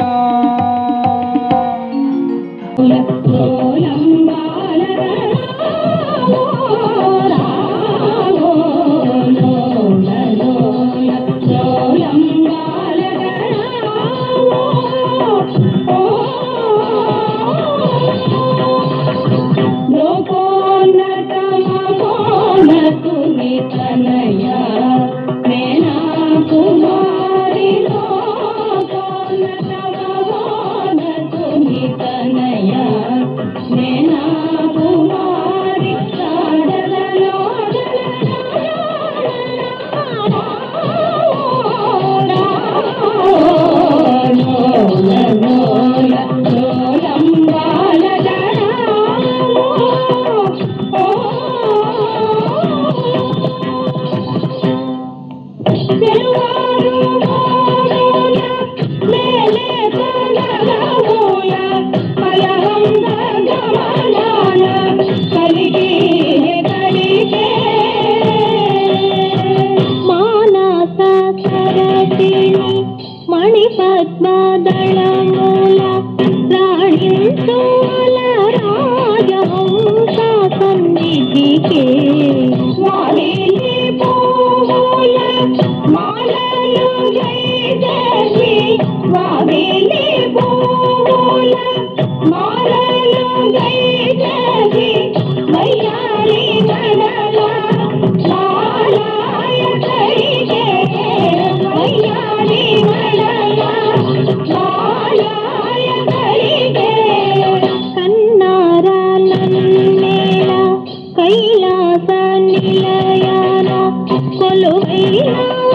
మానస సరసిని మణిపద్మదళమూల రాణించోల రాజహంస సన్నిధికే మాలిని పూల మాలలు జై జై వావిలి పూల మాలలు జై జై వయ్యారి గడల మాలాయ కరిగే వయ్యారి గడల మాలాయ కరిగే కన్నారాలన్నేల కైలాస నిలయాన కొలువైన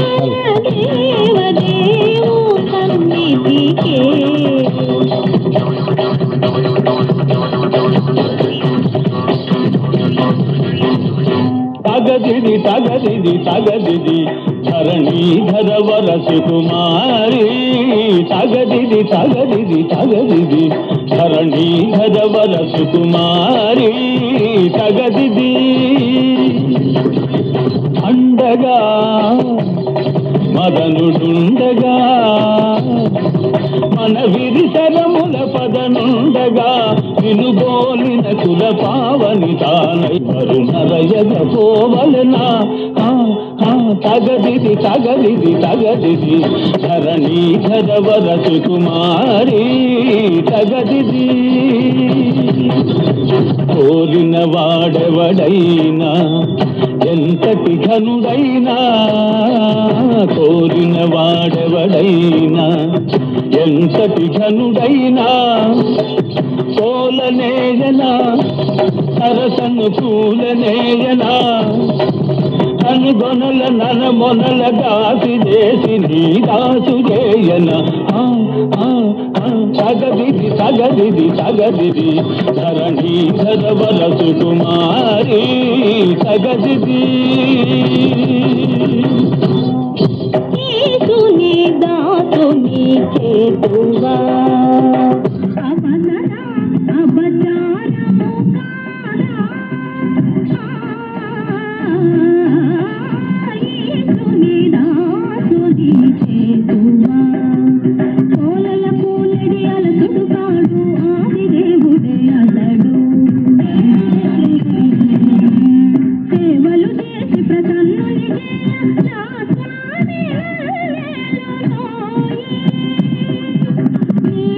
దేవదేవు సన్నిధికే తగదిది తగదిది తగదిది ధరణీధర వర సుకుమారి తగదిది తగదిది తగదిది ధరణీధర వర సుకుమారి తగదిది అండగా మదనుడుండగా మన విరిశరముల పదనుండగా వినుబోలిన కుల పావని తానై వరుణరయగ పోవలనా ఆ, ఆ, తగదిది తగదిది తగదిది ధరణీధర సుకుమారి తగదిది కోరిన వాడెవడైనా ఎంతటి ఘనుడైనా కోరిన వాడెవడైనా ఎంతటి ఘనుడైనా కోలనేయనా సరసను పూలనేయనా అనుగొనల నన మొనల దాసి చేసి నీ దాసు చేయన ఆ, ఆ, ఆ, తగదిది తగదిది తగదిది ధరణి ధరవర సుకుమారి తగదిది యేసుని దాసుని చేతువా అవనరా అబచారము కాదా యేసుని దాసుని చేతువా కోలల పూలడి అలసుడు కాడు ఆది దేవుడే అతడు సేవలు చేసి ప్రసన్నుని చేయ నా స్వామి వేలులోయి. నీ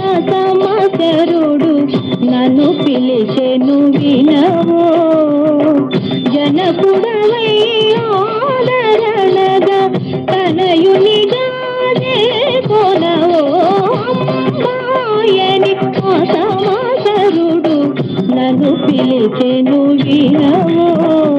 సమకరుడు నన్ను పిలిచెను వినవో జనకుడవై ఆదరణగా తనయునిగా కొనవో అమ్మాయని ఆ సమకరుడు నన్ను పిలిచెను వినవో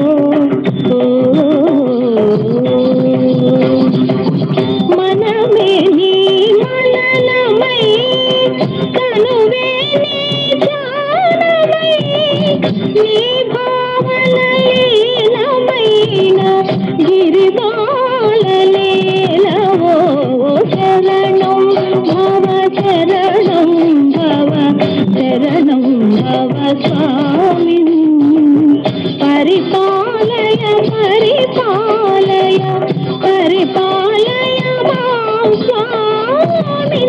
మనమే నీ మననమై కనువే నీ జానమై నీ భావన లీనమైన గిరిబాలలీలవో శరణం భవ శరణం భవ శరణం భవ స్వామి పరిపాలయ పరిపాలయ పరిపాలయ మాం స్వామి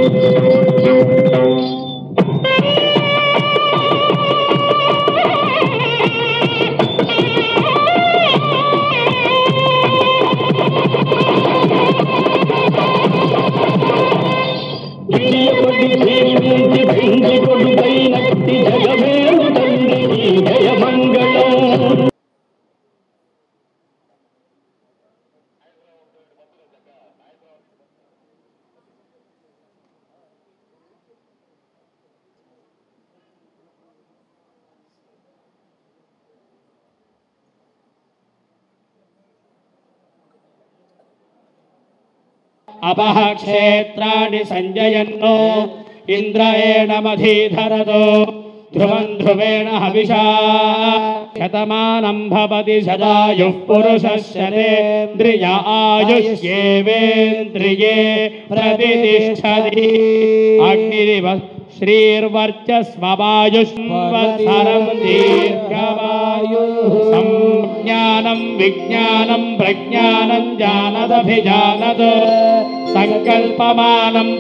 కొడి భీమించి భింగి కొడుకైనట్టి జగమేలు తండ్రి జయమంగళం अपः क्षेत्राणि सञ्जयन्नो इन्द्रयेणमधीधरतो ध्रुवम् ध्रुवेण हविषा शतमानम् भवति सदायुः पुरुषः शतेन्द्रिय आयुष्येवेन्द्रिये प्रतिष्ठति अग्निरिव श्रीर्वर्चस्ववायुष्वत्सरम् दीर्घवायुः संज्ञानम् विज्ञानम् प्रज्ञानम् जानदभिजानद सङ्कल्पमानम्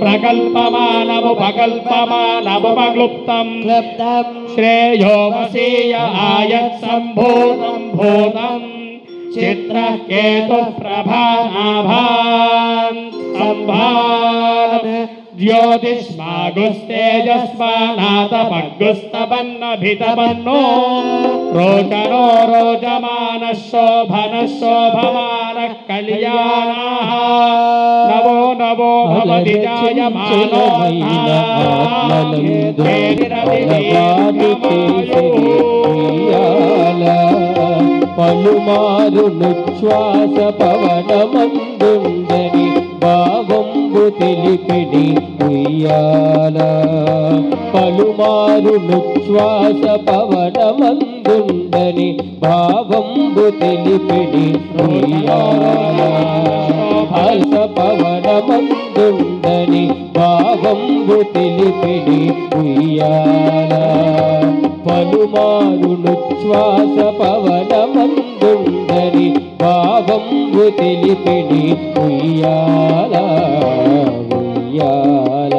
प्रकल्पमानमुपकल्पमानमुपक्लुप्तम् श्रेयो वसीय आयत्सम्भूतम् भूतम् चित्रः केतुः प्रभानाभान् सम्भान् ज्योतिष्मागुस्तेजस्मानातपग्गुस्तपन्नभितपन्नो रोचनो रोचमानः शोभनः शोभमानः कल्याणाः नवो नवो भवति जायमानो పలుమారు నుశ్వాస పవనమందుండని భావంబు తెలిపిడి ఉయ్యాల పలుమారు నుశ్వాస పవనమందుండని భావంబు తెలిపిడి ఉయ్యాల హర్ష పవనమందుండని భావంబు తెలిపిడి ఉయ్యాల పలుమారు నుశ్వాస పవనమందుండని భావంబు తెలిపిడి ఉయ్యాల ఉయ్యాల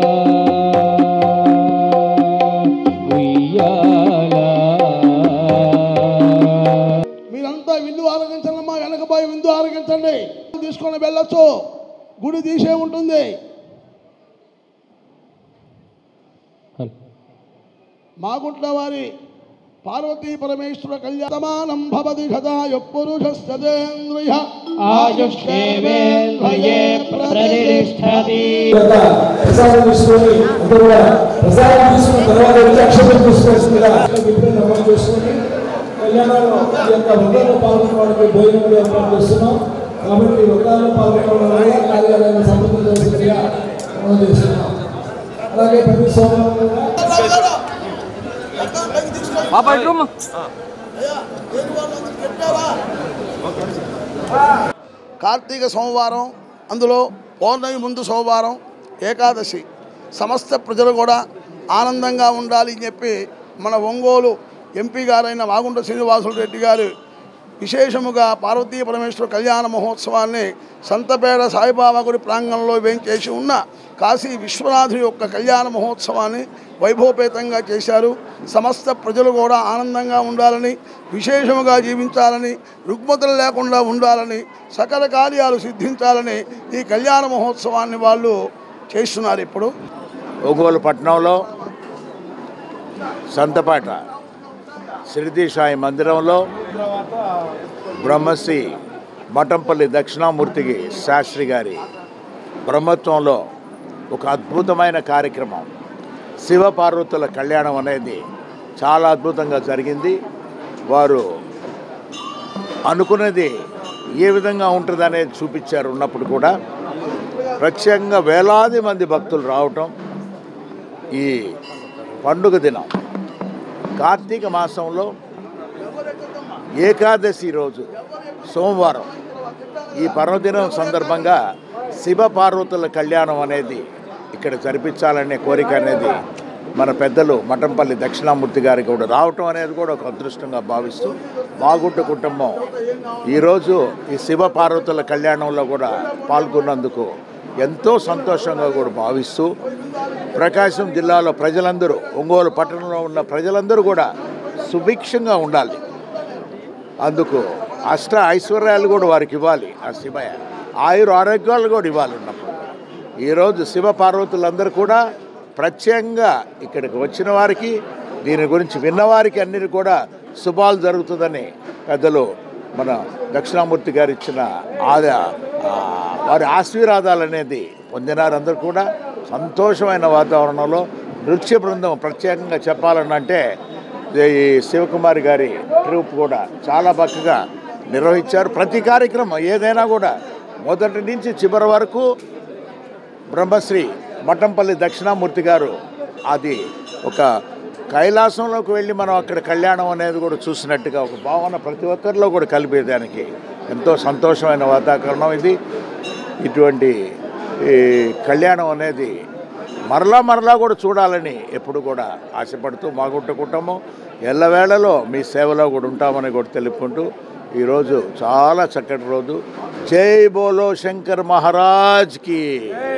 ఉయ్యాల మీరంతా విందు ఆరగించండి అమ్మా వెనకపోయి విందు ఆరగించండి తీసుకొని వెళ్ళొచ్చు గుడి తీసే ఉంటుంది మాగుంట్ల వారి పార్వతీ పరమేశ్వర కళ్యాణమానం భవతి సదాయ పురుషస్తేంద్రియ आयुष्येवेन्द्रिये प्रतिष्ठति యొక్క ప్రసాదం తీసుకొని అందరూ కూడా ప్రసాదం తీసుకున్న తర్వాత వచ్చి అక్షరం తీసుకోవాల్సిందిగా ఇప్పుడు నమోదు చేసుకొని కళ్యాణంలో ఈ యొక్క వృద్ధంలో పాల్గొన్న వాళ్ళకి భోజనం కూడా ఏర్పాటు చేస్తున్నాం కాబట్టి వృద్ధాల్లో పాల్గొన్న వాళ్ళని కార్యాలయాన్ని సంప్రదించాల్సిందిగా నమోదు చేస్తున్నాం అలాగే ప్రతి సోమవారం కూడా కార్తీక సోమవారం అందులో పౌర్ణమి ముందు సోమవారం ఏకాదశి సమస్త ప్రజలు కూడా ఆనందంగా ఉండాలి అని చెప్పి మన ఒంగోలు ఎంపీ గారైన వాగుంట శ్రీనివాసులు రెడ్డి గారు విశేషముగా పార్వతీ పరమేశ్వర కళ్యాణ మహోత్సవాన్ని సంతపేట సాయిబాబా గుడి ప్రాంగణంలో వేంచేసి ఉన్న కాశీ విశ్వనాథుని యొక్క కళ్యాణ మహోత్సవాన్ని వైభవపేతంగా చేశారు సమస్త ప్రజలు కూడా ఆనందంగా ఉండాలని విశేషముగా జీవించాలని రుగ్మతలు లేకుండా ఉండాలని సకల కార్యాలు సిద్ధించాలని ఈ కళ్యాణ మహోత్సవాన్ని వాళ్ళు చేస్తున్నారు ఇప్పుడు ఒంగోలు పట్టణంలో సంతపేట షిరిడి సాయి మందిరంలో బ్రహ్మశ్రీ మఠంపల్లి దక్షిణామూర్తికి శాస్త్రి గారి బ్రహ్మత్వంలో ఒక అద్భుతమైన కార్యక్రమం శివపార్వతుల కళ్యాణం అనేది చాలా అద్భుతంగా జరిగింది వారు అనుకున్నది ఏ విధంగా ఉంటుందనేది చూపించారు ఉన్నప్పుడు కూడా ప్రత్యేకంగా వేలాది మంది భక్తులు రావటం ఈ పండుగ దినం కార్తీక మాసంలో ఏకాదశి రోజు సోమవారం ఈ పర్వదినం సందర్భంగా శివ పార్వతుల కళ్యాణం అనేది ఇక్కడ జరిపించాలనే కోరిక అనేది మన పెద్దలు మఠంపల్లి దక్షిణామూర్తి గారికి కూడా రావటం అనేది కూడా ఒక అదృష్టంగా భావిస్తూ మాగుంట కుటుంబం ఈరోజు ఈ శివ పార్వతుల కళ్యాణంలో కూడా పాల్గొన్నందుకు ఎంతో సంతోషంగా కూడా భావిస్తూ ప్రకాశం జిల్లాలో ప్రజలందరూ ఒంగోలు పట్టణంలో ఉన్న ప్రజలందరూ కూడా సుభిక్షంగా ఉండాలి అందుకు అష్ట ఐశ్వర్యాలు కూడా వారికి ఇవ్వాలి ఆ శివయ్య ఆయుర ఆరోగ్యాలు కూడా ఇవ్వాలి ఉన్నప్పుడు ఈరోజు శివ పార్వతులందరూ కూడా ప్రత్యేకంగా ఇక్కడికి వచ్చిన వారికి దీని గురించి విన్నవారికి అన్నిటి కూడా శుభాలు జరుగుతుందని పెద్దలు మన దక్షిణామూర్తి గారు ఇచ్చిన ఆద ఆ, వారి ఆశీర్వాదాలు అనేది పొందినారు అందరూ కూడా సంతోషమైన వాతావరణంలో నృత్య బృందం ప్రత్యేకంగా చెప్పాలనంటే ఈ శివకుమారి గారి ట్రూప్ కూడా చాలా చక్కగా నిర్వహించారు ప్రతి కార్యక్రమం ఏదైనా కూడా మొదటి నుంచి చివరి వరకు బ్రహ్మశ్రీ మఠంపల్లి దక్షిణామూర్తి గారు అది ఒక కైలాసంలోకి వెళ్ళి మనం అక్కడ కళ్యాణం అనేది కూడా చూసినట్టుగా ఒక భావన ప్రతి ఒక్కరిలో కూడా కలిపేదానికి ఎంతో సంతోషమైన వాతావరణం ఇది ఇటువంటి ఈ కళ్యాణం అనేది మరలా మరలా కూడా చూడాలని ఎప్పుడు కూడా ఆశపడుతూ మాగుంట కుటుంబం ఎల్లవేళలో మీ సేవలో కూడా ఉంటామని కూడా తెలుపుకుంటూ ఈరోజు చాలా చక్కటి రోజు జై బోలో శంకర్ మహారాజ్కి